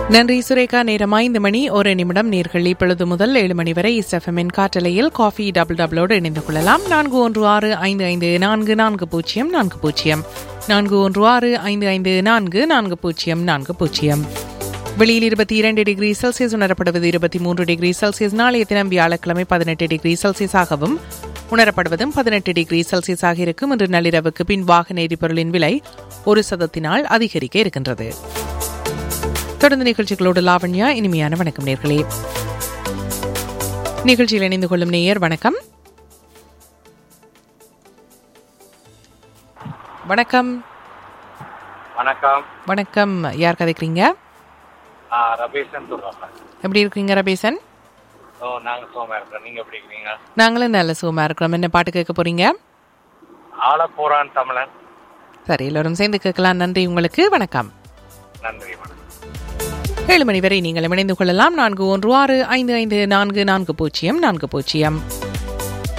நன்றி சுரேகா நேரம் ஐந்து மணி ஒரு நிமிடம் நேர்கள் இப்பொழுது முதல் ஏழு மணி வரை இஸ்எஃப்எம்மின் காட்டலையில் காஃபி டபுள் டபுளோடு இணைந்து கொள்ளலாம் நான்கு ஒன்று ஆறு ஐந்து ஐந்து நான்கு நான்கு பூஜ்ஜியம் நான்கு பூஜ்ஜியம் நான்கு ஒன்று ஆறு ஐந்து ஐந்து நான்கு நான்கு பூஜ்ஜியம் நான்கு பூஜ்ஜியம் வெளியில் இருபத்தி இரண்டு டிகிரி செல்சியஸ் உணரப்படுவது இருபத்தி மூன்று டிகிரி செல்சியஸ் நாளைய தினம் வியாழக்கிழமை பதினெட்டு டிகிரி செல்சியஸாகவும் உணரப்படுவதும் பதினெட்டு டிகிரி செல்சியஸாக இருக்கும் இன்று நள்ளிரவுக்கு பின் வாகன எரிபொருளின் விலை ஒரு சதத்தினால் அதிகரிக்க இருக்கின்றது தொடர்ந்து நிகழ்ச்சிகளோடு லாவண்யா இனிமையான வணக்கம் நேர்களே நிகழ்ச்சியில் இணைந்து கொள்ளும் நேயர் வணக்கம் வணக்கம் வணக்கம் வணக்கம் யார் கதைக்கிறீங்க ஆ, ரபீஷன் சொல்றேன் எப்படி இருக்கீங்க ரபேசன் ஓ நாங்க சோமா இருக்கிறோம் நீங்க எப்படி இருக்கீங்க நாங்களும் நல்ல சுகமா இருக்கிறோம் என்ன பாட்டு கேட்க போறீங்க ஆள போறான் தமிழன் சரி எல்லோரும் சேர்ந்து கேட்கலாம் நன்றி உங்களுக்கு வணக்கம் நன்றி வணக்கம் ஏழு மணி வரை நீங்கள் இணைந்து கொள்ளலாம் நான்கு ஒன்று ஆறு ஐந்து ஐந்து நான்கு நான்கு பூஜ்ஜியம் நான்கு பூஜ்ஜியம்